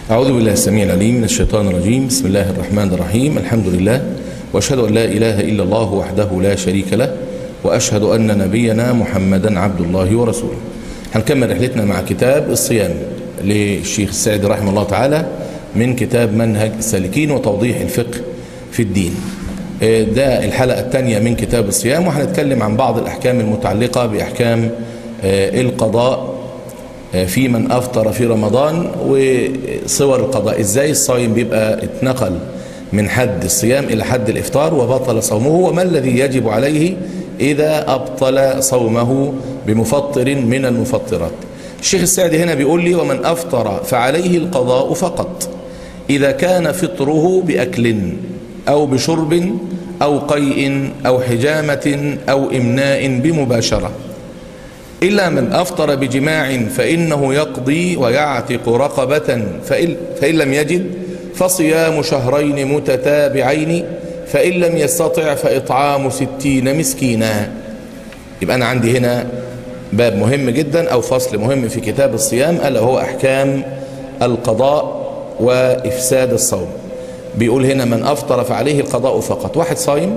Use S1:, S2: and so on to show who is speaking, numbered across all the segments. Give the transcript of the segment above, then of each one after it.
S1: أعوذ بالله السميع العليم من الشيطان الرجيم بسم الله الرحمن الرحيم الحمد لله وأشهد أن لا إله إلا الله وحده لا شريك له وأشهد أن نبينا محمدا عبد الله ورسوله هنكمل رحلتنا مع كتاب الصيام للشيخ السعدي رحمه الله تعالى من كتاب منهج السالكين وتوضيح الفقه في الدين ده الحلقة الثانية من كتاب الصيام وهنتكلم عن بعض الأحكام المتعلقة بأحكام القضاء في من أفطر في رمضان وصور القضاء إزاي الصايم بيبقى اتنقل من حد الصيام إلى حد الإفطار وبطل صومه وما الذي يجب عليه إذا أبطل صومه بمفطر من المفطرات الشيخ السعدي هنا بيقول لي ومن أفطر فعليه القضاء فقط إذا كان فطره بأكل أو بشرب أو قيء أو حجامة أو إمناء بمباشرة إلا من أفطر بجماع فإنه يقضي ويعتق رقبة فإن, فإن لم يجد فصيام شهرين متتابعين فإن لم يستطع فإطعام ستين مسكينا يبقى أنا عندي هنا باب مهم جدا أو فصل مهم في كتاب الصيام ألا هو أحكام القضاء وإفساد الصوم بيقول هنا من أفطر فعليه القضاء فقط واحد صايم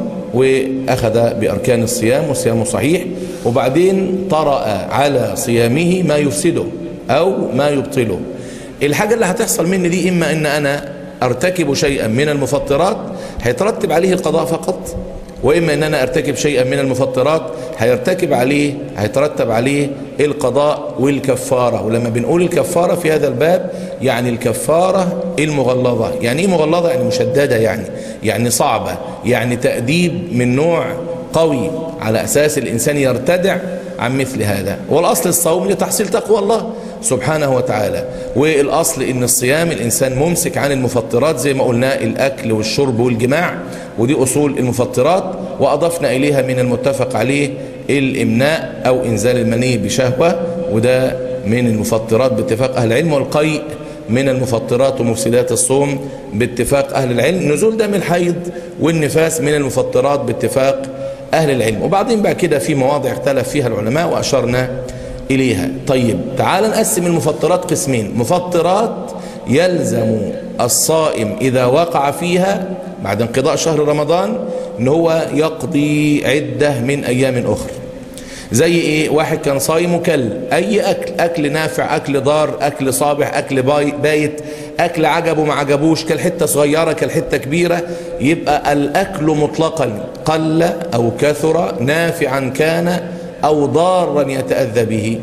S1: وأخذ بأركان الصيام وصيامه صحيح وبعدين طرأ على صيامه ما يفسده أو ما يبطله الحاجة اللي هتحصل مني دي إما أن أنا أرتكب شيئا من المفطرات هيترتب عليه القضاء فقط وإما أن أنا أرتكب شيئا من المفطرات هيرتكب عليه هيترتب عليه القضاء والكفارة ولما بنقول الكفارة في هذا الباب يعني الكفارة المغلظة يعني إيه مغلظة يعني مشددة يعني يعني صعبة يعني تأديب من نوع قوي على أساس الإنسان يرتدع عن مثل هذا والأصل الصوم لتحصيل تقوى الله سبحانه وتعالى والأصل إن الصيام الإنسان ممسك عن المفطرات زي ما قلنا الأكل والشرب والجماع ودي أصول المفطرات وأضفنا إليها من المتفق عليه الإمناء أو إنزال المني بشهوة وده من المفطرات باتفاق أهل العلم والقيء من المفطرات ومفسدات الصوم باتفاق أهل العلم نزول دم الحيض والنفاس من المفطرات باتفاق أهل العلم وبعدين بقى كده في مواضع اختلف فيها العلماء وأشرنا إليها طيب تعال نقسم المفطرات قسمين مفطرات يلزم الصائم إذا وقع فيها بعد انقضاء شهر رمضان ان هو يقضي عدة من أيام أخرى زي ايه واحد كان صايم وكل اي اكل اكل نافع اكل ضار اكل صابح اكل بايت اكل عجبه ما عجبوش كل حته صغيره كل حته كبيره يبقى الاكل مطلقا قل او كثر نافعا كان او ضارا يتاذى به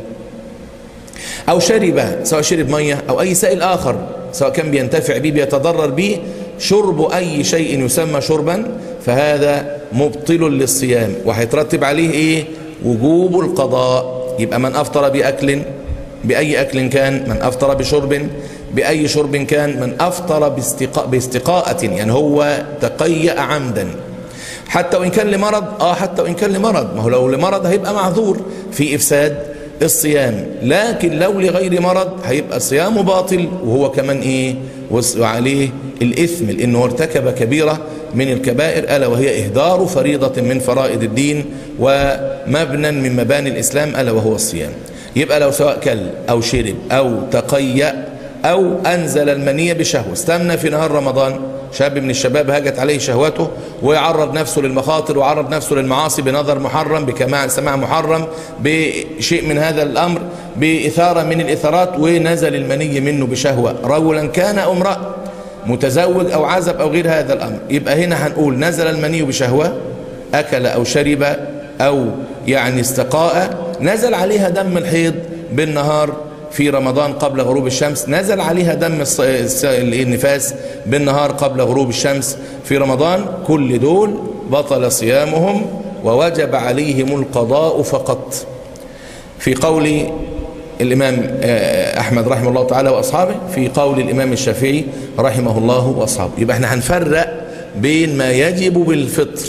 S1: او شرب سواء شرب ميه او اي سائل اخر سواء كان بينتفع به بيتضرر به شرب اي شيء يسمى شربا فهذا مبطل للصيام وهيترتب عليه ايه وجوب القضاء يبقى من أفطر بأكل بأي أكل كان من أفطر بشرب بأي شرب كان من أفطر باستقاء باستقاءة يعني هو تقيأ عمدا حتى وإن كان لمرض آه حتى وإن كان لمرض ما هو لو لمرض هيبقى معذور في إفساد الصيام لكن لو لغير مرض هيبقى صيامه باطل وهو كمان إيه وعليه الإثم لأنه ارتكب كبيرة من الكبائر ألا وهي إهدار فريضة من فرائض الدين ومبنى من مباني الإسلام ألا وهو الصيام يبقى لو سواء كل أو شرب أو تقيأ أو أنزل المنية بشهوة استنى في نهار رمضان شاب من الشباب هاجت عليه شهوته ويعرض نفسه للمخاطر وعرض نفسه للمعاصي بنظر محرم بكماع سماع محرم بشيء من هذا الأمر بإثارة من الإثارات ونزل المني منه بشهوة رجلا كان أو امرأة متزوج أو عزب أو غير هذا الأمر يبقى هنا هنقول نزل المني بشهوة أكل أو شرب أو يعني استقاء نزل عليها دم الحيض بالنهار في رمضان قبل غروب الشمس نزل عليها دم النفاس بالنهار قبل غروب الشمس في رمضان كل دول بطل صيامهم ووجب عليهم القضاء فقط في قول الإمام أحمد رحمه الله تعالى وأصحابه في قول الإمام الشافعي رحمه الله وأصحابه يبقى احنا هنفرق بين ما يجب بالفطر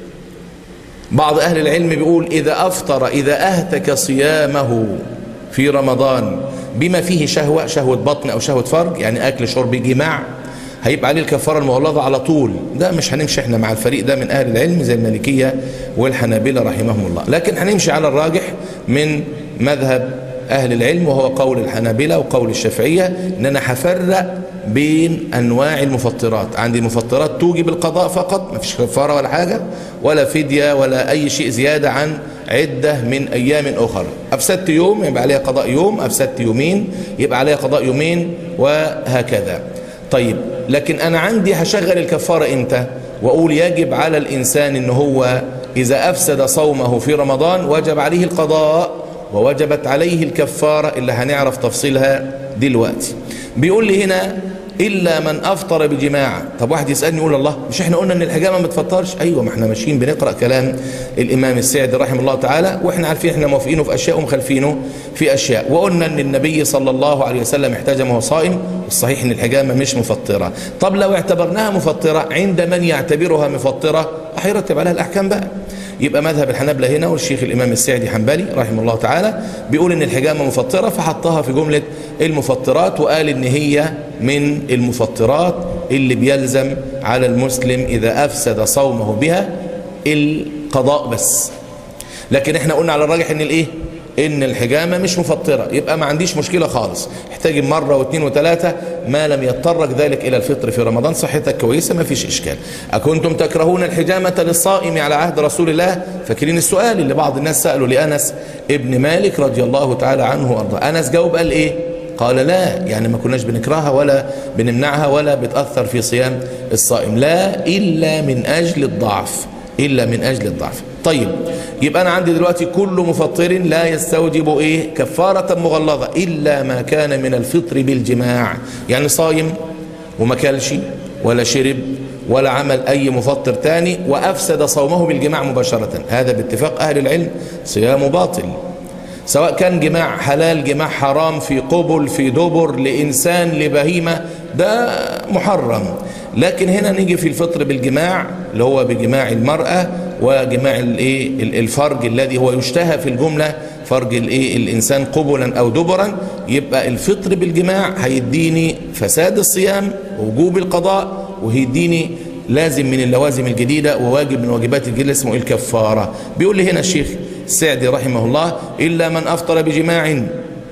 S1: بعض أهل العلم بيقول إذا أفطر إذا أهتك صيامه في رمضان بما فيه شهوة شهوة بطن أو شهوة فرج يعني أكل شرب جماع هيبقى عليه الكفارة المغلظة على طول ده مش هنمشي احنا مع الفريق ده من أهل العلم زي المالكية والحنابلة رحمهم الله لكن هنمشي على الراجح من مذهب أهل العلم وهو قول الحنابلة وقول الشافعية إن أنا هفرق بين أنواع المفطرات عندي مفطرات توجب القضاء فقط ما فيش كفارة ولا حاجة ولا فدية ولا أي شيء زيادة عن عدة من أيام أخرى أفسدت يوم يبقى عليها قضاء يوم أفسدت يومين يبقى عليها قضاء يومين وهكذا طيب لكن أنا عندي هشغل الكفارة إمتى وأقول يجب على الإنسان إن هو إذا أفسد صومه في رمضان وجب عليه القضاء ووجبت عليه الكفارة اللي هنعرف تفصيلها دلوقتي بيقول لي هنا إلا من أفطر بجماعة طب واحد يسألني يقول الله مش احنا قلنا ان الحجامة ما تفطرش أيوة ما احنا ماشيين بنقرأ كلام الإمام السعدي رحمه الله تعالى واحنا عارفين احنا موافقينه في أشياء ومخالفينه في أشياء وقلنا ان النبي صلى الله عليه وسلم احتجم وهو صائم الصحيح ان الحجامة مش مفطرة طب لو اعتبرناها مفطرة عند من يعتبرها مفطرة هيرتب عليها الأحكام بقى يبقى مذهب الحنابلة هنا والشيخ الإمام السعدي حنبلي رحمه الله تعالى بيقول إن الحجامة مفطرة فحطها في جملة المفطرات وقال إن هي من المفطرات اللي بيلزم على المسلم إذا أفسد صومه بها القضاء بس لكن احنا قلنا على الراجح ان الايه ان الحجامة مش مفطرة يبقى ما عنديش مشكلة خالص احتاج مرة واثنين وثلاثة ما لم يتطرق ذلك الى الفطر في رمضان صحتك كويسة ما فيش اشكال اكنتم تكرهون الحجامة للصائم على عهد رسول الله فاكرين السؤال اللي بعض الناس سألوا لأنس ابن مالك رضي الله تعالى عنه وارضاه انس جاوب قال ايه قال لا يعني ما كناش بنكرهها ولا بنمنعها ولا بتأثر في صيام الصائم لا إلا من أجل الضعف إلا من أجل الضعف طيب يبقى أنا عندي دلوقتي كل مفطر لا يستوجب إيه كفارة مغلظة إلا ما كان من الفطر بالجماع يعني صايم وما كلش ولا شرب ولا عمل أي مفطر تاني وأفسد صومه بالجماع مباشرة هذا باتفاق أهل العلم صيامه باطل سواء كان جماع حلال جماع حرام في قبل في دبر لإنسان لبهيمة ده محرم لكن هنا نيجي في الفطر بالجماع اللي هو بجماع المرأة وجماع الايه الفرج الذي هو يشتهى في الجملة فرج الايه الانسان قبلا او دبرا يبقى الفطر بالجماع هيديني فساد الصيام ووجوب القضاء وهيديني لازم من اللوازم الجديدة وواجب من واجبات الجديدة اسمه الكفارة بيقول لي هنا الشيخ السعدي رحمه الله إلا من أفطر بجماع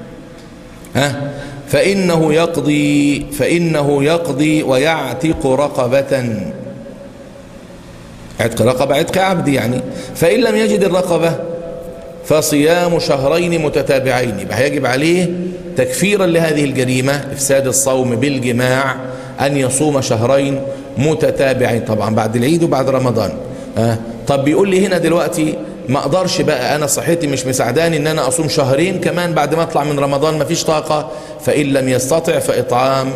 S1: ها فإنه يقضي فإنه يقضي ويعتق رقبة عتق رقبة عتق عبد يعني فإن لم يجد الرقبة فصيام شهرين متتابعين يبقى هيجب عليه تكفيرا لهذه الجريمة إفساد الصوم بالجماع أن يصوم شهرين متتابعين طبعا بعد العيد وبعد رمضان أه؟ طب بيقول لي هنا دلوقتي ما اقدرش بقى انا صحتي مش مساعداني ان انا اصوم شهرين كمان بعد ما اطلع من رمضان ما فيش طاقة فان لم يستطع فاطعام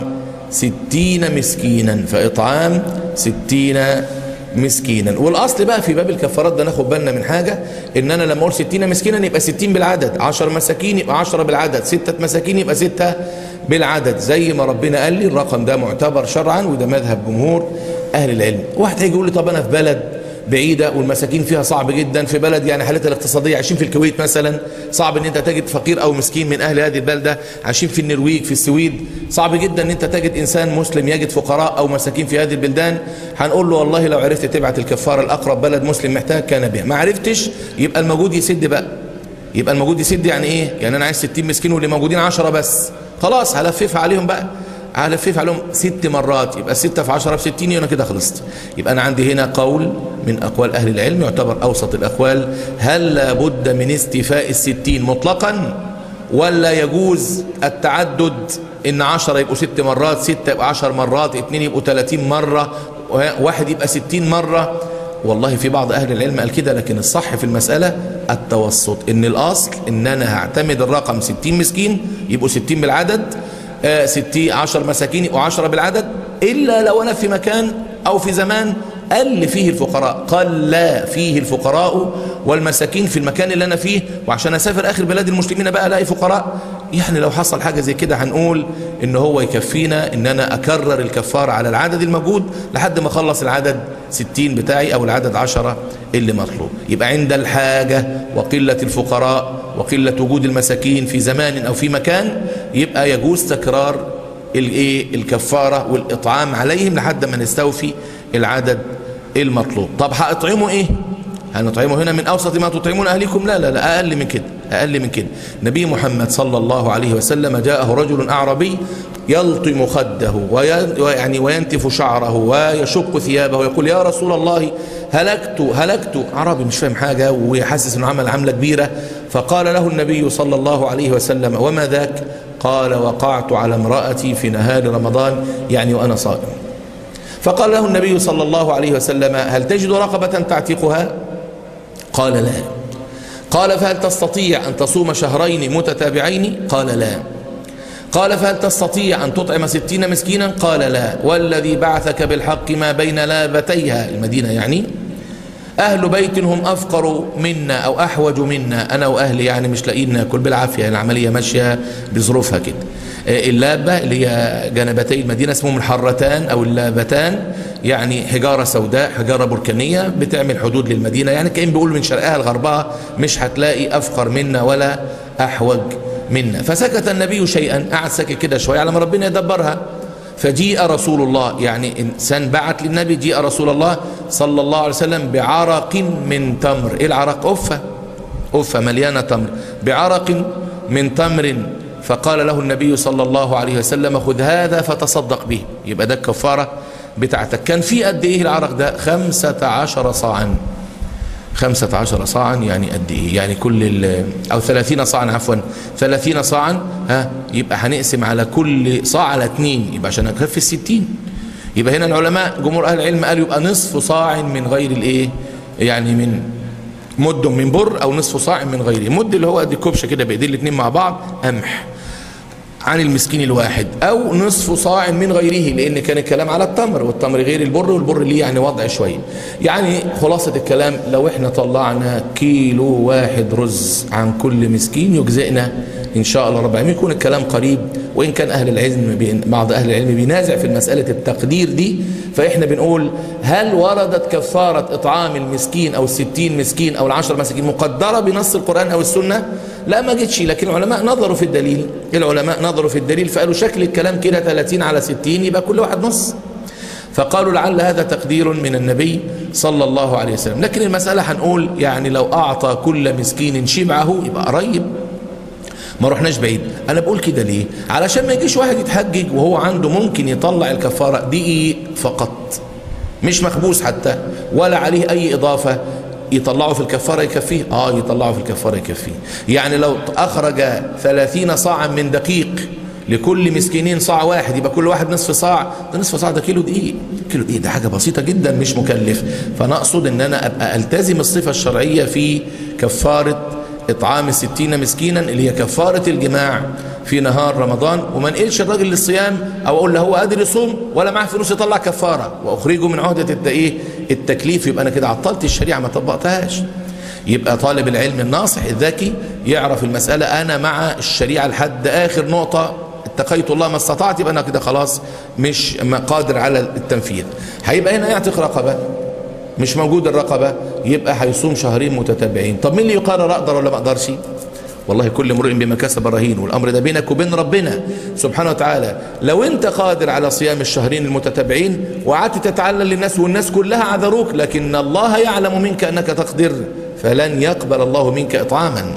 S1: ستين مسكينا فاطعام ستين مسكينا والاصل بقى في باب الكفارات ده ناخد بالنا من حاجة ان انا لما اقول ستين مسكينا يبقى ستين بالعدد عشر مساكين يبقى عشرة بالعدد ستة مساكين يبقى ستة بالعدد زي ما ربنا قال لي الرقم ده معتبر شرعا وده مذهب جمهور اهل العلم واحد هيجي يقول لي طب انا في بلد بعيدة والمساكين فيها صعب جدا في بلد يعني حالتها الاقتصادية عايشين في الكويت مثلا صعب ان انت تجد فقير او مسكين من اهل هذه البلدة عايشين في النرويج في السويد صعب جدا ان انت تجد انسان مسلم يجد فقراء او مساكين في هذه البلدان هنقول له والله لو عرفت تبعت الكفارة الاقرب بلد مسلم محتاج كان بها ما عرفتش يبقى الموجود يسد بقى يبقى الموجود يسد يعني ايه يعني انا عايز 60 مسكين واللي موجودين 10 بس خلاص هلففها عليهم بقى هلفف عليهم ست مرات يبقى ستة في عشرة بستين أنا كده خلصت يبقى أنا عندي هنا قول من أقوال أهل العلم يعتبر أوسط الأقوال هل لابد من استيفاء الستين مطلقا ولا يجوز التعدد إن عشرة يبقوا ست مرات ستة يبقى عشر مرات اتنين يبقوا تلاتين مرة واحد يبقى ستين مرة والله في بعض أهل العلم قال كده لكن الصح في المسألة التوسط إن الأصل إن أنا هعتمد الرقم ستين مسكين يبقوا ستين بالعدد ستين عشر مساكين يبقوا عشرة بالعدد إلا لو أنا في مكان أو في زمان قل فيه الفقراء قل فيه الفقراء والمساكين في المكان اللي أنا فيه وعشان أسافر آخر بلاد المسلمين بقى ألاقي فقراء يعني لو حصل حاجة زي كده هنقول إن هو يكفينا إن أنا أكرر الكفارة على العدد الموجود لحد ما أخلص العدد ستين بتاعي أو العدد عشرة اللي مطلوب يبقى عند الحاجة وقلة الفقراء وقلة وجود المساكين في زمان أو في مكان يبقى يجوز تكرار الايه الكفارة والإطعام عليهم لحد ما نستوفي العدد المطلوب طب هأطعمه إيه هنطعمه هنا من أوسط ما تطعمون أهليكم لا لا لا أقل من كده أقل من كده نبي محمد صلى الله عليه وسلم جاءه رجل أعربي يلطم خده ويعني وينتف شعره ويشق ثيابه ويقول يا رسول الله هلكت هلكت عربي مش فاهم حاجة ويحسس انه عمل عملة كبيرة فقال له النبي صلى الله عليه وسلم وما ذاك قال وقعت على امرأتي في نهار رمضان يعني وأنا صائم فقال له النبي صلى الله عليه وسلم هل تجد رقبة تعتقها قال لا قال فهل تستطيع أن تصوم شهرين متتابعين قال لا قال فهل تستطيع أن تطعم ستين مسكينا قال لا والذي بعثك بالحق ما بين لابتيها المدينة يعني أهل بيت هم أفقر منا أو أحوج منا أنا وأهلي يعني مش لاقيين ناكل بالعافية العملية ماشية بظروفها كده اللابة اللي هي جنبتي المدينة اسمهم الحرتان أو اللابتان يعني حجارة سوداء حجارة بركانية بتعمل حدود للمدينة يعني كأن بيقول من شرقها لغربها مش هتلاقي أفقر منا ولا أحوج منا فسكت النبي شيئا قعد ساكت كده شوية على ما ربنا يدبرها فجيء رسول الله يعني إنسان بعت للنبي جيء رسول الله صلى الله عليه وسلم بعرق من تمر إيه العرق أفة أفة مليانة تمر بعرق من تمر فقال له النبي صلى الله عليه وسلم خذ هذا فتصدق به يبقى ده الكفارة بتاعتك كان في قد ايه العرق ده خمسة عشر صاعا خمسة عشر صاعا يعني قد ايه يعني كل او ثلاثين صاعا عفوا ثلاثين صاعا ها يبقى هنقسم على كل صاع على اتنين يبقى عشان اكفي الستين يبقى هنا العلماء جمهور اهل العلم قالوا يبقى نصف صاع من غير الايه يعني من مد من بر او نصف صاع من غيره مد اللي هو قد كبشه كده بايدين الاثنين مع بعض قمح عن المسكين الواحد او نصف صاع من غيره لان كان الكلام على التمر والتمر غير البر والبر ليه يعني وضع شويه يعني خلاصه الكلام لو احنا طلعنا كيلو واحد رز عن كل مسكين يجزئنا ان شاء الله رب العالمين يكون الكلام قريب وان كان اهل العلم بعض اهل العلم بينازع في مساله التقدير دي فاحنا بنقول هل وردت كفاره اطعام المسكين او الستين مسكين او العشر مساكين مقدره بنص القران او السنه لا ما جتش لكن العلماء نظروا في الدليل العلماء نظروا في الدليل فقالوا شكل الكلام كده 30 على 60 يبقى كل واحد نص فقالوا لعل هذا تقدير من النبي صلى الله عليه وسلم لكن المسألة هنقول يعني لو أعطى كل مسكين شبعه يبقى قريب ما رحناش بعيد انا بقول كده ليه علشان ما يجيش واحد يتحجج وهو عنده ممكن يطلع الكفارة دقيق فقط مش مخبوز حتى ولا عليه اي اضافة يطلعه في الكفارة يكفيه اه يطلعه في الكفارة يكفيه يعني لو اخرج ثلاثين صاعا من دقيق لكل مسكينين صاع واحد يبقى كل واحد نصف صاع ده نصف صاع ده كيلو دقيق كيلو دقيق ده حاجة بسيطة جدا مش مكلف فانا اقصد ان انا ابقى التزم الصفة الشرعية في كفارة اطعام الستين مسكينا اللي هي كفارة الجماع في نهار رمضان وما نقلش الراجل للصيام او اقول له هو قادر يصوم ولا معاه فلوس يطلع كفارة واخرجه من عهدة ايه التكليف يبقى انا كده عطلت الشريعة ما طبقتهاش يبقى طالب العلم الناصح الذكي يعرف المسألة انا مع الشريعة لحد اخر نقطة اتقيت الله ما استطعت يبقى انا كده خلاص مش قادر على التنفيذ هيبقى هنا يعتق رقبة مش موجود الرقبة يبقى هيصوم شهرين متتابعين طب مين اللي يقرر اقدر ولا ما اقدرش والله كل امرئ بما كسب رهين والامر ده بينك وبين ربنا سبحانه وتعالى لو انت قادر على صيام الشهرين المتتابعين وقعدت تتعلل للناس والناس كلها عذروك لكن الله يعلم منك انك تقدر فلن يقبل الله منك اطعاما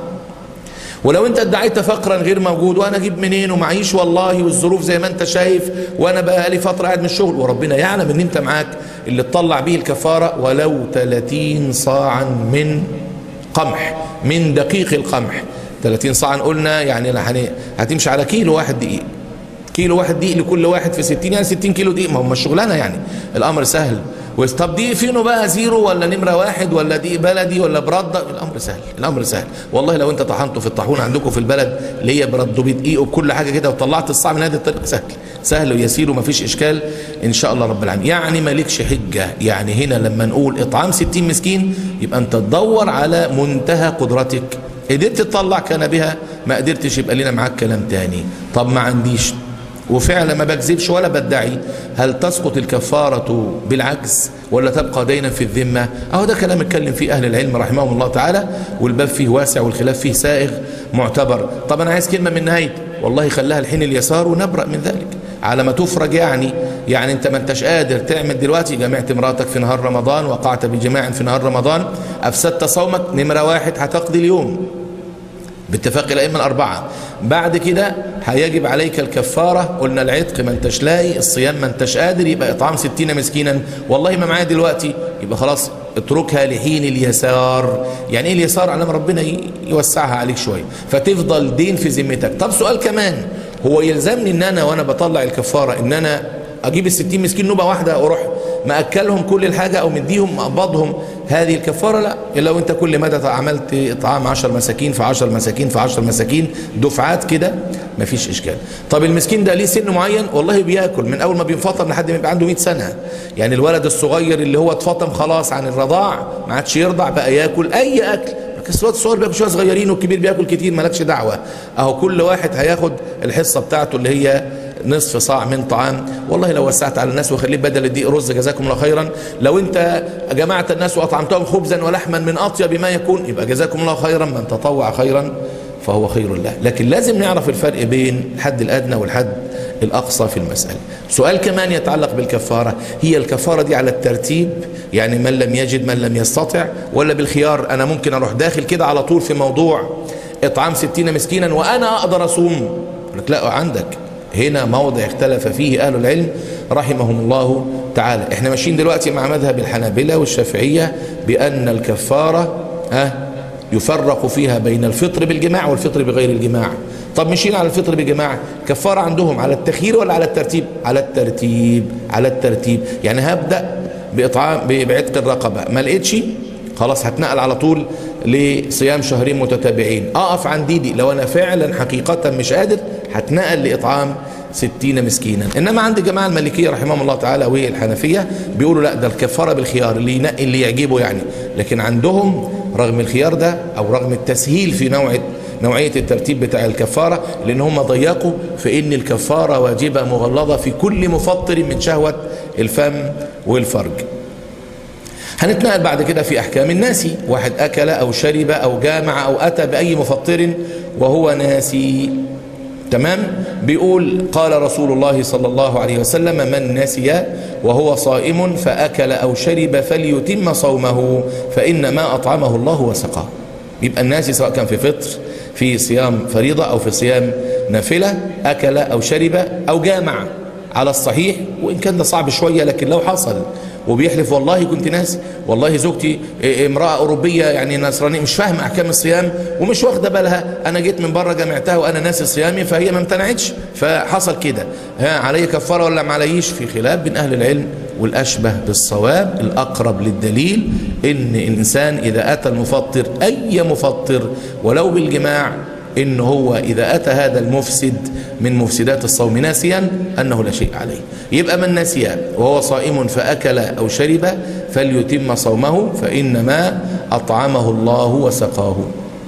S1: ولو انت ادعيت فقرا غير موجود وانا اجيب منين ومعيش والله والظروف زي ما انت شايف وانا بقى لي فتره قاعد من الشغل وربنا يعلم ان انت معاك اللي تطلع به الكفاره ولو 30 صاعا من قمح من دقيق القمح 30 صاعا قلنا يعني هتمشي على كيلو واحد دقيق كيلو واحد دقيق لكل واحد في 60 يعني 60 كيلو دقيق ما هم الشغلانه يعني الامر سهل طب دي فينه بقى زيرو ولا نمرة واحد ولا دي بلدي ولا برده الأمر سهل الأمر سهل والله لو أنت طحنته في الطاحون عندكم في البلد اللي هي برده بدقيق وبكل حاجة كده وطلعت الصاع من هذه الطريق سهل سهل ويسير وما فيش إشكال إن شاء الله رب العالمين يعني مالكش حجة يعني هنا لما نقول إطعام 60 مسكين يبقى أنت تدور على منتهى قدرتك قدرت تطلع كان بها ما قدرتش يبقى لنا معاك كلام تاني طب ما عنديش وفعلا ما بكذبش ولا بدعي هل تسقط الكفارة بالعجز ولا تبقى دينا في الذمة اهو ده كلام اتكلم فيه اهل العلم رحمهم الله تعالى والباب فيه واسع والخلاف فيه سائغ معتبر طب انا عايز كلمة من نهاية والله خلاها الحين اليسار ونبرأ من ذلك على ما تفرج يعني يعني انت ما انتش قادر تعمل دلوقتي جمعت مراتك في نهار رمضان وقعت بجماع في نهار رمضان افسدت صومك نمرة واحد هتقضي اليوم باتفاق الأئمة الأربعة بعد كده هيجب عليك الكفارة قلنا العتق ما انتش لاقي الصيام ما انتش قادر يبقى إطعام ستين مسكينا والله ما معايا دلوقتي يبقى خلاص اتركها لحين اليسار يعني ايه اليسار على ما ربنا يوسعها عليك شوية فتفضل دين في ذمتك طب سؤال كمان هو يلزمني ان انا وانا بطلع الكفارة ان انا اجيب الستين مسكين نوبة واحدة واروح مأكلهم كل الحاجة او مديهم مقبضهم هذه الكفارة لا إلا لو انت كل مدى عملت اطعام عشر مساكين في عشر مساكين في عشر مساكين دفعات كده مفيش اشكال طب المسكين ده ليه سن معين والله بياكل من اول ما بينفطم لحد ما يبقى عنده 100 سنة يعني الولد الصغير اللي هو اتفطم خلاص عن الرضاع ما عادش يرضع بقى ياكل اي اكل بس الواد الصغير بياكل شويه صغيرين والكبير بياكل كتير مالكش دعوه اهو كل واحد هياخد الحصه بتاعته اللي هي نصف صاع من طعام والله لو وسعت على الناس وخليت بدل الدقيق رز جزاكم الله خيرا لو انت جمعت الناس واطعمتهم خبزا ولحما من اطيب ما يكون يبقى جزاكم الله خيرا من تطوع خيرا فهو خير له لكن لازم نعرف الفرق بين الحد الادنى والحد الاقصى في المساله سؤال كمان يتعلق بالكفاره هي الكفاره دي على الترتيب يعني من لم يجد من لم يستطع ولا بالخيار انا ممكن اروح داخل كده على طول في موضوع اطعام ستين مسكينا وانا اقدر اصوم لك لا عندك هنا موضع اختلف فيه أهل العلم رحمهم الله تعالى احنا ماشيين دلوقتي مع مذهب الحنابلة والشافعية بأن الكفارة ها يفرق فيها بين الفطر بالجماع والفطر بغير الجماع طب مشينا على الفطر بالجماع كفارة عندهم على التخيير ولا على الترتيب على الترتيب على الترتيب يعني هبدأ بإطعام بعتق الرقبة ما لقيتش خلاص هتنقل على طول لصيام شهرين متتابعين اقف عن دي, دي لو انا فعلا حقيقة مش قادر هتنقل لإطعام ستين مسكينا إنما عند جماعة المالكية رحمهم الله تعالى والحنفية بيقولوا لا ده الكفارة بالخيار اللي ينقي اللي يعجبه يعني لكن عندهم رغم الخيار ده أو رغم التسهيل في نوع نوعية الترتيب بتاع الكفارة لأن هم ضيقوا في أن الكفارة واجبة مغلظة في كل مفطر من شهوة الفم والفرج هنتنقل بعد كده في أحكام الناسي واحد أكل أو شرب أو جامع أو أتى بأي مفطر وهو ناسي تمام بيقول قال رسول الله صلى الله عليه وسلم من نسي وهو صائم فأكل أو شرب فليتم صومه فإنما أطعمه الله وسقاه يبقى الناس سواء كان في فطر في صيام فريضة أو في صيام نافلة أكل أو شرب أو جامع على الصحيح وإن كان ده صعب شوية لكن لو حصل وبيحلف والله كنت ناسي والله زوجتي امرأة أوروبية يعني نصرانية مش فاهمة أحكام الصيام ومش واخدة بالها أنا جيت من بره جمعتها وأنا ناسي صيامي فهي ما امتنعتش فحصل كده ها علي كفارة ولا ما عليش في خلاف بين أهل العلم والأشبه بالصواب الأقرب للدليل إن الإنسان إذا أتى المفطر أي مفطر ولو بالجماع إن هو إذا أتى هذا المفسد من مفسدات الصوم ناسيا أنه لا شيء عليه يبقى من نسي وهو صائم فأكل أو شرب فليتم صومه فإنما أطعمه الله وسقاه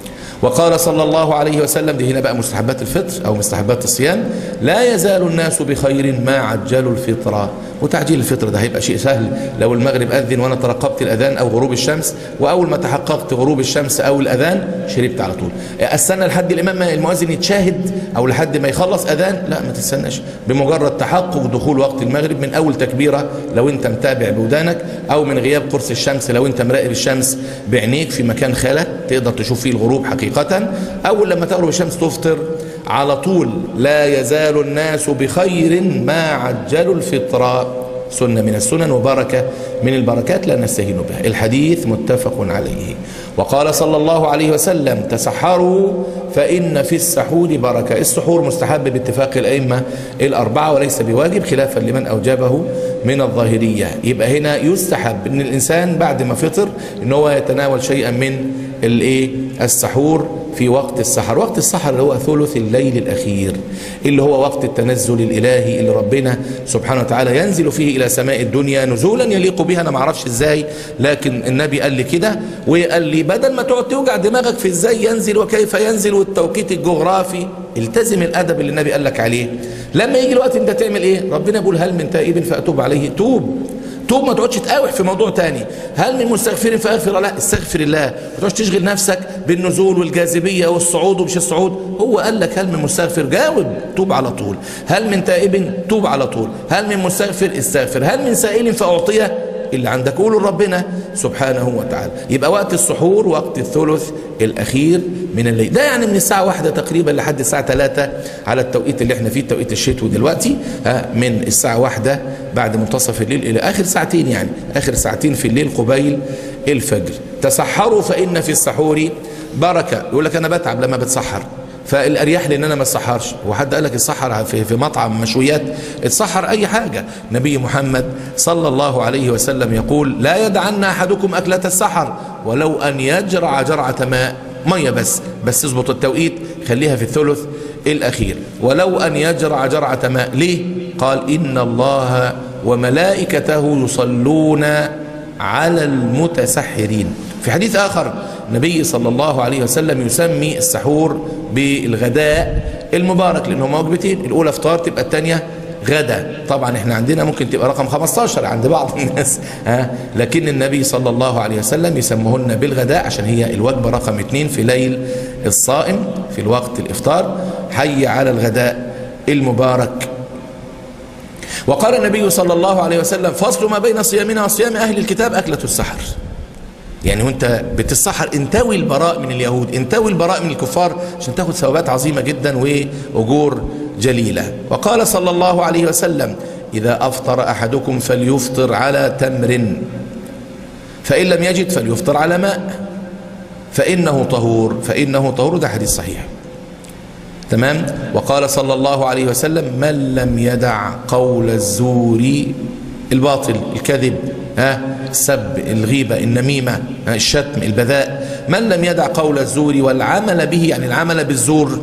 S1: وقال صلى الله عليه وسلم دي هنا بقى مستحبات الفطر أو مستحبات الصيام لا يزال الناس بخير ما عجلوا الفطرة وتعجيل الفطر ده هيبقى شيء سهل لو المغرب أذن وأنا ترقبت الأذان أو غروب الشمس وأول ما تحققت غروب الشمس أو الأذان شربت على طول استنى لحد الإمام المؤذن يتشاهد أو لحد ما يخلص أذان لا ما تستناش بمجرد تحقق دخول وقت المغرب من أول تكبيرة لو أنت متابع بودانك أو من غياب قرص الشمس لو أنت مراقب الشمس بعينيك في مكان خالك تقدر تشوف فيه الغروب حقيقة أول لما تغرب الشمس تفطر على طول لا يزال الناس بخير ما عجلوا الفطرة سنة من السنن وبركة من البركات لا نستهين بها الحديث متفق عليه وقال صلى الله عليه وسلم تسحروا فإن في السحور بركة السحور مستحب باتفاق الأئمة الأربعة وليس بواجب خلافا لمن أوجبه من الظاهرية يبقى هنا يستحب أن الإنسان بعد ما فطر أن هو يتناول شيئا من الايه السحور في وقت السحر وقت السحر اللي هو ثلث الليل الأخير اللي هو وقت التنزل الإلهي اللي ربنا سبحانه وتعالى ينزل فيه إلى سماء الدنيا نزولا يليق بها أنا ما اعرفش إزاي لكن النبي قال لي كده وقال لي بدل ما تقعد توجع دماغك في إزاي ينزل وكيف ينزل والتوقيت الجغرافي التزم الأدب اللي النبي قال لك عليه لما يجي الوقت انت تعمل ايه ربنا يقول هل من تائب فأتوب عليه توب توب ما تقعدش تقاوح في موضوع تاني هل من مستغفر فاغفر لا استغفر الله ما تقعدش تشغل نفسك بالنزول والجاذبيه والصعود ومش الصعود هو قال لك هل من مستغفر جاوب توب على طول هل من تائب توب على طول هل من مستغفر استغفر هل من سائل فاعطيه اللي عندك قوله لربنا سبحانه وتعالى يبقى وقت السحور وقت الثلث الأخير من الليل ده يعني من الساعة واحدة تقريبا لحد الساعة ثلاثة على التوقيت اللي احنا فيه التوقيت الشتوي دلوقتي ها من الساعة واحدة بعد منتصف الليل إلى آخر ساعتين يعني آخر ساعتين في الليل قبيل الفجر تسحروا فإن في السحور بركة يقول لك أنا بتعب لما بتسحر فالاريح لي ان انا ما اتسحرش وحد قال لك اتسحر في في مطعم مشويات اتسحر اي حاجه نبي محمد صلى الله عليه وسلم يقول لا يدعن احدكم اكله السحر ولو ان يجرع جرعه ماء ميه بس بس اظبط التوقيت خليها في الثلث الاخير ولو ان يجرع جرعه ماء ليه قال ان الله وملائكته يصلون على المتسحرين في حديث آخر النبي صلى الله عليه وسلم يسمي السحور بالغداء المبارك لأنه وجبتين الأولى فطار تبقى الثانية غدا طبعا احنا عندنا ممكن تبقى رقم 15 عند بعض الناس ها لكن النبي صلى الله عليه وسلم يسمهن بالغداء عشان هي الوجبة رقم اثنين في ليل الصائم في الوقت الافطار حي على الغداء المبارك وقال النبي صلى الله عليه وسلم فصل ما بين صيامنا وصيام أهل الكتاب أكلة السحر يعني وانت بتسحر انتوي البراء من اليهود انتوي البراء من الكفار عشان تاخد ثوابات عظيمة جدا وأجور جليلة وقال صلى الله عليه وسلم إذا أفطر أحدكم فليفطر على تمر فإن لم يجد فليفطر على ماء فإنه طهور فإنه طهور ده حديث صحيح تمام وقال صلى الله عليه وسلم من لم يدع قول الزور الباطل الكذب ها السب الغيبة النميمة الشتم البذاء من لم يدع قول الزور والعمل به يعني العمل بالزور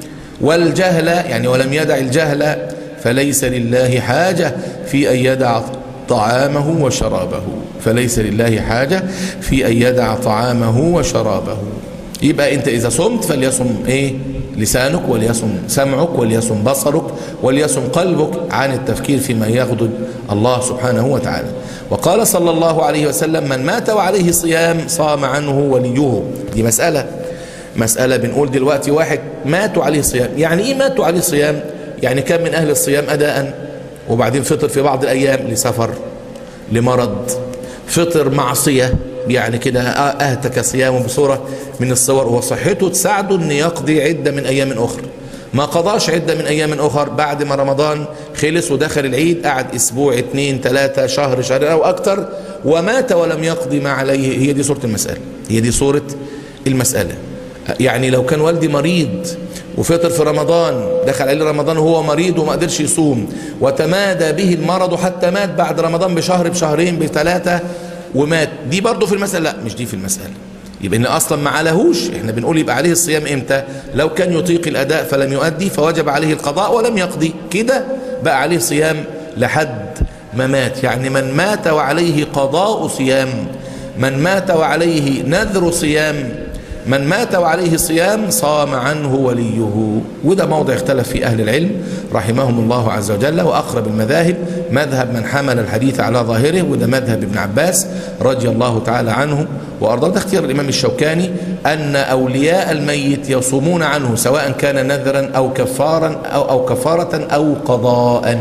S1: والجهل يعني ولم يدع الجهل فليس لله حاجة في أن يدع طعامه وشرابه فليس لله حاجة في أن يدع طعامه وشرابه يبقى انت اذا صمت فليصم ايه لسانك وليصم سمعك وليصم بصرك وليصم قلبك عن التفكير فيما يغضب الله سبحانه وتعالى وقال صلى الله عليه وسلم من مات وعليه صيام صام عنه وليه دي مسألة مسألة بنقول دلوقتي واحد ماتوا عليه صيام يعني ايه ماتوا عليه صيام يعني كان من اهل الصيام اداء وبعدين فطر في بعض الايام لسفر لمرض فطر معصية يعني كده اهتك صيامه بصورة من الصور وصحته تساعده ان يقضي عدة من ايام اخرى ما قضاش عدة من ايام اخر بعد ما رمضان خلص ودخل العيد قعد اسبوع اتنين تلاتة شهر شهر او اكتر ومات ولم يقضي ما عليه هي دي صورة المسألة هي دي صورة المسألة يعني لو كان والدي مريض وفطر في رمضان دخل عليه رمضان وهو مريض وما قدرش يصوم وتمادى به المرض حتى مات بعد رمضان بشهر بشهرين بثلاثة ومات دي برضه في المسألة لا مش دي في المسألة يبقى ان اصلا ما عليهوش احنا بنقول يبقى عليه الصيام امتى لو كان يطيق الاداء فلم يؤدي فوجب عليه القضاء ولم يقضي كده بقى عليه صيام لحد ما مات يعني من مات وعليه قضاء صيام من مات وعليه نذر صيام من مات وعليه صيام صام عنه وليه وده موضع اختلف في أهل العلم رحمهم الله عز وجل وأقرب المذاهب مذهب من حمل الحديث على ظاهره وده مذهب ابن عباس رضي الله تعالى عنه وأرضاه ده اختيار الإمام الشوكاني أن أولياء الميت يصومون عنه سواء كان نذرا أو كفارا أو, أو كفارة أو قضاء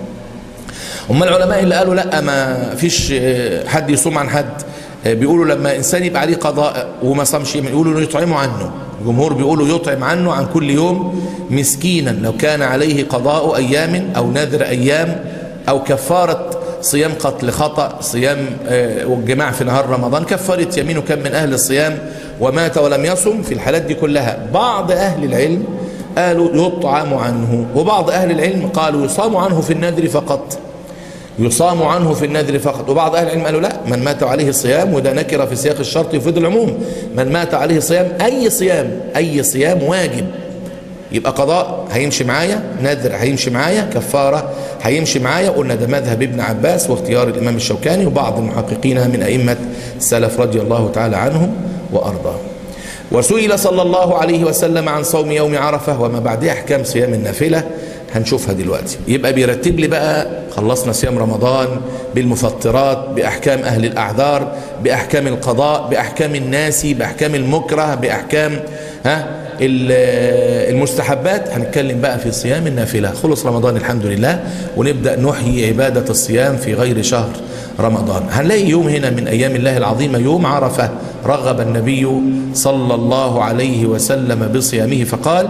S1: هم العلماء اللي قالوا لا ما فيش حد يصوم عن حد بيقولوا لما انسان يبقى عليه قضاء وما صامش يقولوا يطعموا عنه الجمهور بيقولوا يطعم عنه عن كل يوم مسكينا لو كان عليه قضاء ايام او نذر ايام او كفاره صيام قتل خطا صيام والجماع في نهار رمضان كفاره يمينه كان من اهل الصيام ومات ولم يصم في الحالات دي كلها بعض اهل العلم قالوا يطعم عنه وبعض اهل العلم قالوا يصام عنه في النذر فقط يصام عنه في النذر فقط وبعض أهل العلم قالوا لا من مات عليه صيام وده نكرة في سياق الشرط يفيد العموم من مات عليه صيام أي صيام أي صيام واجب يبقى قضاء هيمشي معايا نذر هيمشي معايا كفارة هيمشي معايا قلنا ده مذهب ابن عباس واختيار الإمام الشوكاني وبعض المحققين من أئمة السلف رضي الله تعالى عنهم وأرضاهم وسئل صلى الله عليه وسلم عن صوم يوم عرفة وما بعدها أحكام صيام النافلة هنشوفها دلوقتي يبقى بيرتب لي بقى خلصنا صيام رمضان بالمفطرات بأحكام أهل الأعذار بأحكام القضاء بأحكام الناس بأحكام المكره بأحكام ها المستحبات هنتكلم بقى في صيام النافلة خلص رمضان الحمد لله ونبدأ نحيي عبادة الصيام في غير شهر رمضان هنلاقي يوم هنا من أيام الله العظيمة يوم عرفة رغب النبي صلى الله عليه وسلم بصيامه فقال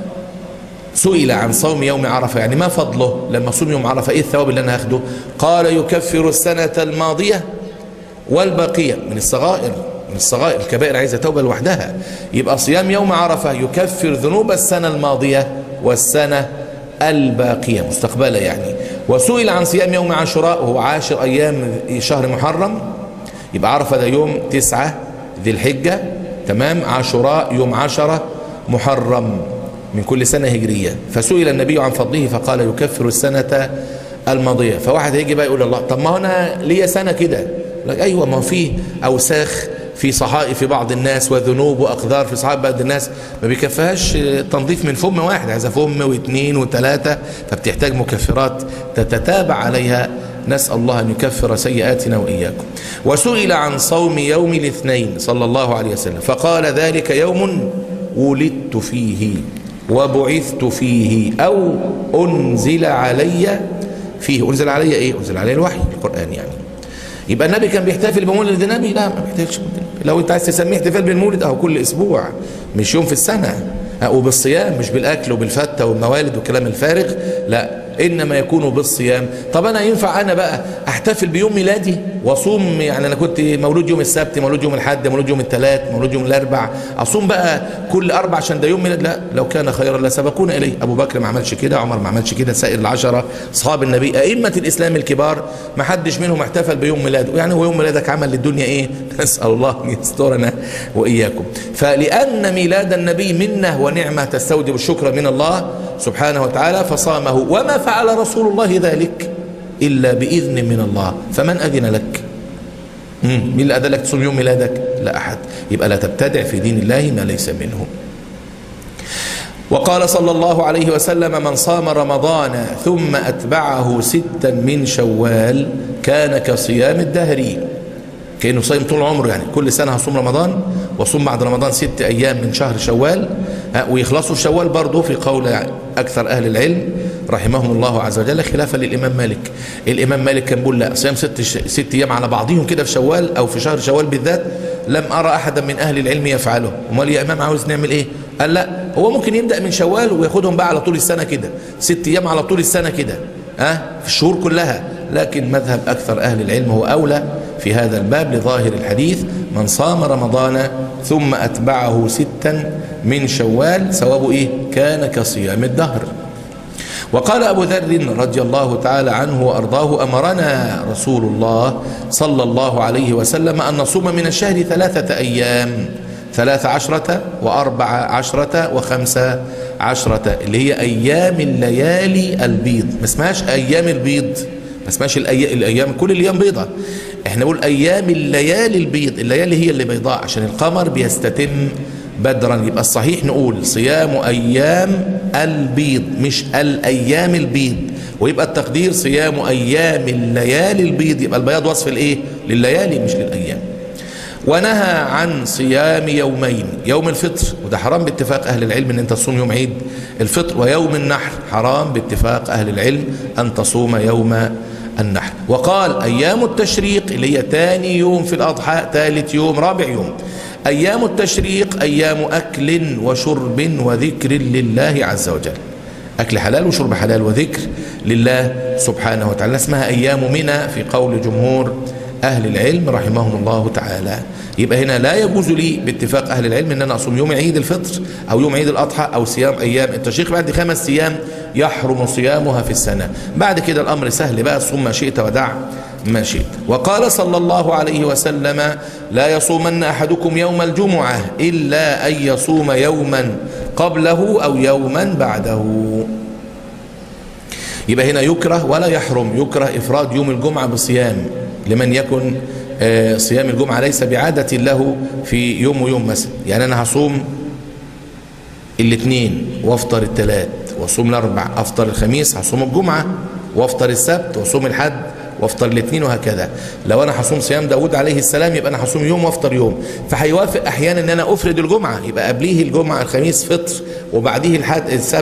S1: سئل عن صوم يوم عرفة يعني ما فضله لما صوم يوم عرفة ايه الثواب اللي انا هاخده قال يكفر السنة الماضية والباقية من الصغائر من الصغائر الكبائر عايزة توبة لوحدها يبقى صيام يوم عرفة يكفر ذنوب السنة الماضية والسنة الباقية مستقبلا يعني وسئل عن صيام يوم عاشوراء وهو عاشر أيام شهر محرم يبقى عرفة ده يوم تسعة ذي الحجة تمام عاشوراء يوم عشرة محرم من كل سنة هجرية فسئل النبي عن فضله فقال يكفر السنة الماضية فواحد هيجي بقى يقول الله طب ما انا ليا سنة كده لك ايوه ما في اوساخ في صحائف بعض الناس وذنوب واقدار في صحائف بعض الناس ما بيكفيهاش تنظيف من فم واحد عايزه فم واثنين وثلاثه فبتحتاج مكفرات تتتابع عليها نسال الله ان يكفر سيئاتنا واياكم وسئل عن صوم يوم الاثنين صلى الله عليه وسلم فقال ذلك يوم ولدت فيه وبعثت فيه او انزل علي فيه انزل علي ايه انزل علي الوحي القران يعني يبقى النبي كان بيحتفل بمولد النبي لا ما بيحتفلش لو انت عايز تسميه احتفال بالمولد اهو كل اسبوع مش يوم في السنه وبالصيام مش بالاكل وبالفته والموالد والكلام الفارغ لا انما يكون بالصيام طب انا ينفع انا بقى احتفل بيوم ميلادي واصوم يعني انا كنت مولود يوم السبت مولود يوم الاحد مولود يوم الثلاث مولود يوم الاربع اصوم بقى كل اربع عشان ده يوم ميلاد لا لو كان خيرا لسبقونا اليه ابو بكر ما عملش كده عمر ما عملش كده سائر العشره اصحاب النبي ائمه الاسلام الكبار ما حدش منهم احتفل بيوم ميلاده يعني هو يوم ميلادك عمل للدنيا ايه نسال الله ان يسترنا واياكم فلان ميلاد النبي منه ونعمه تستوجب الشكر من الله سبحانه وتعالى فصامه وما فعل رسول الله ذلك إلا بإذن من الله فمن أذن لك مين اللي أذن لك تصوم يوم ميلادك لا أحد يبقى لا تبتدع في دين الله ما ليس منه وقال صلى الله عليه وسلم من صام رمضان ثم أتبعه ستا من شوال كان كصيام الدهر كأنه صايم طول عمره يعني كل سنة هصوم رمضان وصوم بعد رمضان ست أيام من شهر شوال ويخلصوا في شوال برضه في قول أكثر أهل العلم رحمهم الله عز وجل خلافا للإمام مالك الإمام مالك كان بيقول لا صيام ست, ست أيام على بعضهم كده في شوال أو في شهر شوال بالذات لم أرى أحدا من أهل العلم يفعله امال يا إمام عاوز نعمل إيه قال لا هو ممكن يبدأ من شوال وياخدهم بقى على طول السنة كده ست أيام على طول السنة كده ها أه؟ في الشهور كلها لكن مذهب أكثر أهل العلم هو أولى في هذا الباب لظاهر الحديث من صام رمضان ثم أتبعه ستا من شوال ثوابه إيه كان كصيام الدهر وقال أبو ذر رضي الله تعالى عنه وأرضاه أمرنا رسول الله صلى الله عليه وسلم أن نصوم من الشهر ثلاثة أيام ثلاث عشرة وأربع عشرة وخمسة عشرة اللي هي أيام الليالي البيض ما اسمهاش أيام البيض ما اسمهاش الأي... الأيام كل الأيام بيضة احنا نقول أيام الليالي البيض الليالي هي اللي بيضاء عشان القمر بيستتم بدرا يبقى الصحيح نقول صيام أيام البيض مش الأيام البيض ويبقى التقدير صيام أيام الليالي البيض يبقى البياض وصف الإيه لليالي مش للأيام ونهى عن صيام يومين يوم الفطر وده حرام باتفاق أهل العلم أن أنت تصوم يوم عيد الفطر ويوم النحر حرام باتفاق أهل العلم أن تصوم يوم النحر وقال أيام التشريق اللي هي تاني يوم في الأضحى ثالث يوم رابع يوم أيام التشريق أيام أكل وشرب وذكر لله عز وجل أكل حلال وشرب حلال وذكر لله سبحانه وتعالى اسمها أيام منى في قول جمهور أهل العلم رحمهم الله تعالى يبقى هنا لا يجوز لي باتفاق أهل العلم أن أنا أصوم يوم عيد الفطر أو يوم عيد الأضحى أو صيام أيام التشريق بعد خمس أيام يحرم صيامها في السنة بعد كده الأمر سهل بقى صوم ما شئت ودع ما شئت وقال صلى الله عليه وسلم لا يصومن أحدكم يوم الجمعة إلا أن يصوم يوما قبله أو يوما بعده يبقى هنا يكره ولا يحرم يكره إفراد يوم الجمعة بصيام لمن يكن صيام الجمعة ليس بعادة له في يوم ويوم مثلا يعني أنا هصوم الاثنين وافطر الثلاث واصوم الاربع افطر الخميس هصوم الجمعة وافطر السبت واصوم الحد وافطر الاثنين وهكذا لو انا هصوم صيام داود عليه السلام يبقى انا هصوم يوم وافطر يوم فهيوافق احيانا ان انا افرد الجمعه يبقى قبليه الجمعه الخميس فطر وبعديه الحد السبت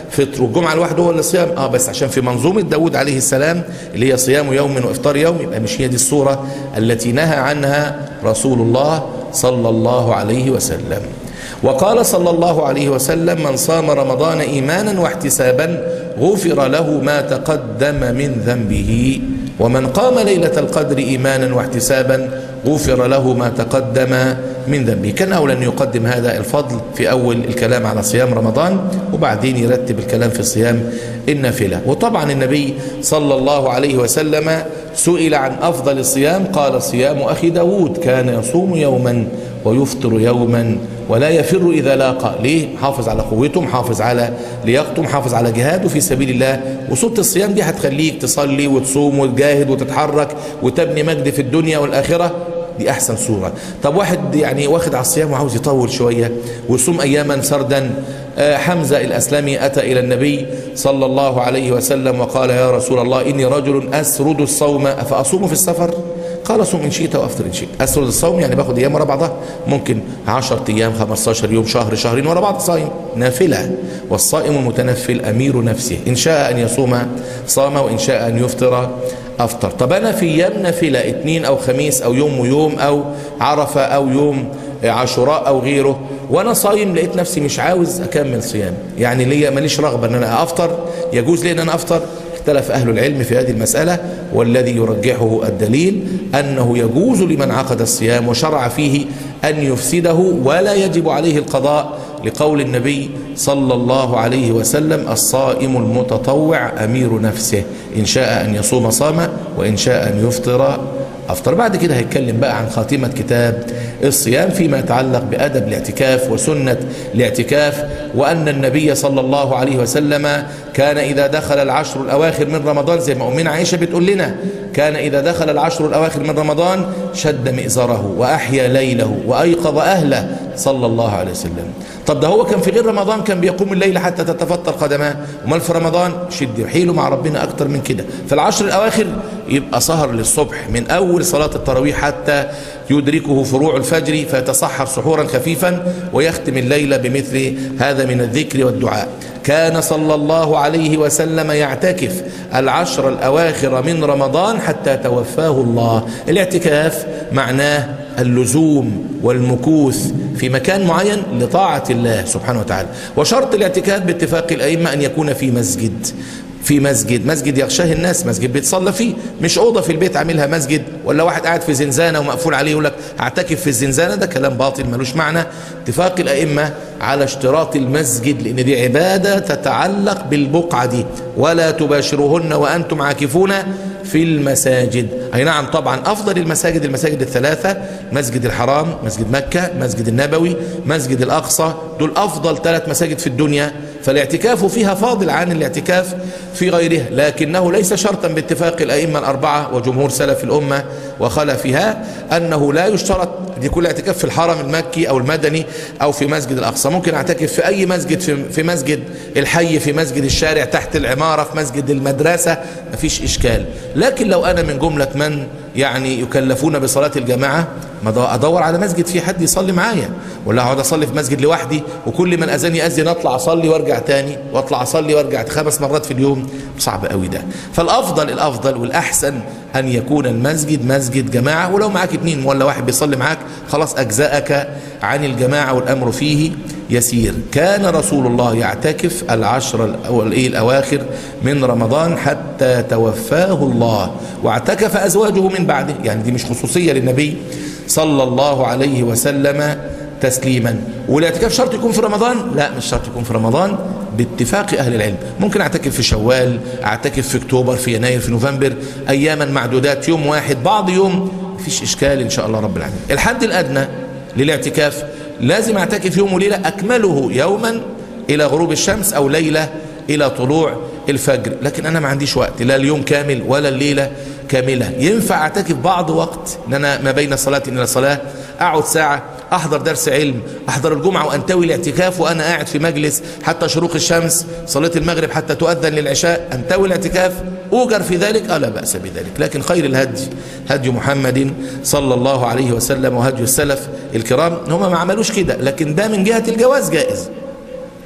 S1: فطر والجمعة لوحده هو اللي صيام اه بس عشان في منظومة داود عليه السلام اللي هي صيام يوم وافطار يوم يبقى مش هي دي الصورة التي نهى عنها رسول الله صلى الله عليه وسلم وقال صلى الله عليه وسلم من صام رمضان إيمانا واحتسابا غفر له ما تقدم من ذنبه ومن قام ليلة القدر إيمانا واحتسابا غفر له ما تقدم من ذنبه كان أولى أن يقدم هذا الفضل في أول الكلام على صيام رمضان وبعدين يرتب الكلام في صيام النافلة وطبعا النبي صلى الله عليه وسلم سئل عن أفضل الصيام قال صيام أخي داود كان يصوم يوما ويفطر يوما ولا يفر إذا لاقى ليه محافظ على قوته محافظ على لياقته محافظ على جهاده في سبيل الله وصوت الصيام دي هتخليك تصلي وتصوم وتجاهد وتتحرك وتبني مجد في الدنيا والآخرة دي أحسن صورة طب واحد يعني واخد على الصيام وعاوز يطول شوية ويصوم أياما سردا حمزة الأسلمي أتى إلى النبي صلى الله عليه وسلم وقال يا رسول الله إني رجل أسرد الصوم أفأصوم في السفر قال صوم إن شئت وأفطر إن شئت أسرد الصوم يعني باخد أيام ورا بعضها ممكن 10 أيام 15 يوم شهر شهرين ورا بعض صايم نافلة والصائم المتنفل أمير نفسه إن شاء أن يصوم صام وإن شاء أن يفطر أفطر طب أنا في أيام نافلة اثنين أو خميس أو يوم ويوم أو عرفة أو يوم عاشوراء أو غيره وانا صايم لقيت نفسي مش عاوز اكمل صيام يعني ليا ماليش رغبه ان انا افطر يجوز لي ان انا افطر اختلف اهل العلم في هذه المساله والذي يرجحه الدليل انه يجوز لمن عقد الصيام وشرع فيه ان يفسده ولا يجب عليه القضاء لقول النبي صلى الله عليه وسلم الصائم المتطوع امير نفسه ان شاء ان يصوم صام وان شاء ان يفطر أفطر بعد كده هيتكلم بقى عن خاتمة كتاب الصيام فيما يتعلق بأدب الاعتكاف وسنة الاعتكاف وأن النبي صلى الله عليه وسلم كان إذا دخل العشر الأواخر من رمضان زي ما أمنا عائشة بتقول لنا كان إذا دخل العشر الأواخر من رمضان شد مئزره وأحيا ليله وأيقظ أهله صلى الله عليه وسلم طب ده هو كان في غير رمضان كان بيقوم الليل حتى تتفطر قدماه امال في رمضان شد حيله مع ربنا اكتر من كده في العشر الاواخر يبقى سهر للصبح من اول صلاه التراويح حتى يدركه فروع الفجر فيتصحر سحورا خفيفا ويختم الليل بمثل هذا من الذكر والدعاء كان صلى الله عليه وسلم يعتكف العشر الأواخر من رمضان حتى توفاه الله الاعتكاف معناه اللزوم والمكوث في مكان معين لطاعة الله سبحانه وتعالى وشرط الاعتكاف باتفاق الأئمة أن يكون في مسجد في مسجد مسجد يغشاه الناس مسجد بيتصلى فيه مش أوضة في البيت عاملها مسجد ولا واحد قاعد في زنزانة ومقفول عليه يقول لك اعتكف في الزنزانة ده كلام باطل ملوش معنى اتفاق الأئمة على اشتراط المسجد لأن دي عبادة تتعلق بالبقعة دي ولا تباشروهن وأنتم عاكفون في المساجد أي نعم طبعا أفضل المساجد المساجد الثلاثة مسجد الحرام مسجد مكة مسجد النبوي مسجد الأقصى دول أفضل ثلاث مساجد في الدنيا فالاعتكاف فيها فاضل عن الاعتكاف في غيرها لكنه ليس شرطا باتفاق الأئمة الأربعة وجمهور سلف الأمة وخلفها أنه لا يشترط دي كل اعتكاف في الحرم المكي أو المدني أو في مسجد الأقصى ممكن اعتكف في أي مسجد في, في مسجد الحي في مسجد الشارع تحت العمارة في مسجد المدرسة مفيش إشكال لكن لو أنا من جملة من يعني يكلفون بصلاة الجماعة ما ادور على مسجد فيه حد يصلي معايا ولا اقعد اصلي في مسجد لوحدي وكل من اذان ياذن اطلع اصلي وارجع تاني واطلع اصلي وارجع خمس مرات في اليوم صعب قوي ده فالافضل الافضل والاحسن ان يكون المسجد مسجد جماعه ولو معاك اتنين ولا واحد بيصلي معاك خلاص اجزاك عن الجماعه والامر فيه يسير كان رسول الله يعتكف العشر الاواخر من رمضان حتى توفاه الله واعتكف ازواجه من بعده يعني دي مش خصوصيه للنبي صلى الله عليه وسلم تسليما والاعتكاف شرط يكون في رمضان لا مش شرط يكون في رمضان باتفاق اهل العلم ممكن اعتكف في شوال اعتكف في اكتوبر في يناير في نوفمبر اياما معدودات يوم واحد بعض يوم مفيش اشكال ان شاء الله رب العالمين الحد الادنى للاعتكاف لازم اعتكف يوم وليله اكمله يوما الى غروب الشمس او ليله الى طلوع الفجر لكن انا ما عنديش وقت لا اليوم كامل ولا الليله كاملة ينفع اعتكف بعض وقت ان انا ما بين صلاة الى صلاة اقعد ساعة احضر درس علم احضر الجمعة وانتوي الاعتكاف وانا قاعد في مجلس حتى شروق الشمس صلاة المغرب حتى تؤذن للعشاء انتوي الاعتكاف اوجر في ذلك اه لا بأس بذلك لكن خير الهدي هدي محمد صلى الله عليه وسلم وهدي السلف الكرام هم ما عملوش كده لكن ده من جهة الجواز جائز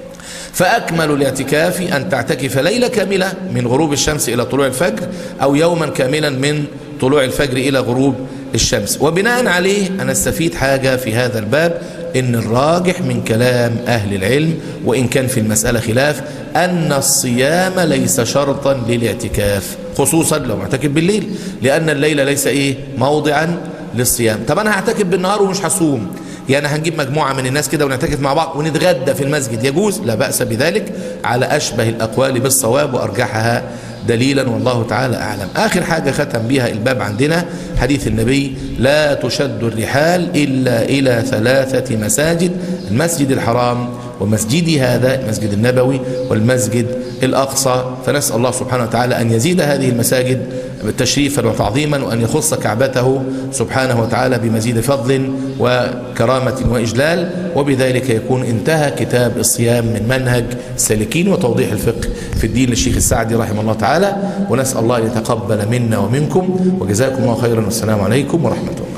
S1: فأكمل الاعتكاف أن تعتكف ليلة كاملة من غروب الشمس إلى طلوع الفجر أو يوما كاملا من طلوع الفجر إلى غروب الشمس وبناء عليه أنا استفيد حاجة في هذا الباب إن الراجح من كلام أهل العلم وإن كان في المسألة خلاف أن الصيام ليس شرطا للاعتكاف خصوصا لو معتكف بالليل لأن الليل ليس إيه موضعا للصيام طب أنا هعتكف بالنهار ومش هصوم يعني هنجيب مجموعة من الناس كده ونعتكف مع بعض ونتغدى في المسجد يجوز لا بأس بذلك على أشبه الأقوال بالصواب وأرجحها دليلا والله تعالى أعلم آخر حاجة ختم بها الباب عندنا حديث النبي لا تشد الرحال إلا إلى ثلاثة مساجد المسجد الحرام ومسجدي هذا المسجد النبوي والمسجد الأقصى فنسأل الله سبحانه وتعالى أن يزيد هذه المساجد تشريفا وتعظيما وأن يخص كعبته سبحانه وتعالى بمزيد فضل وكرامة وإجلال وبذلك يكون انتهى كتاب الصيام من منهج السالكين وتوضيح الفقه في الدين للشيخ السعدي رحمه الله تعالى ونسأل الله أن يتقبل منا ومنكم وجزاكم الله خيرا والسلام عليكم ورحمة الله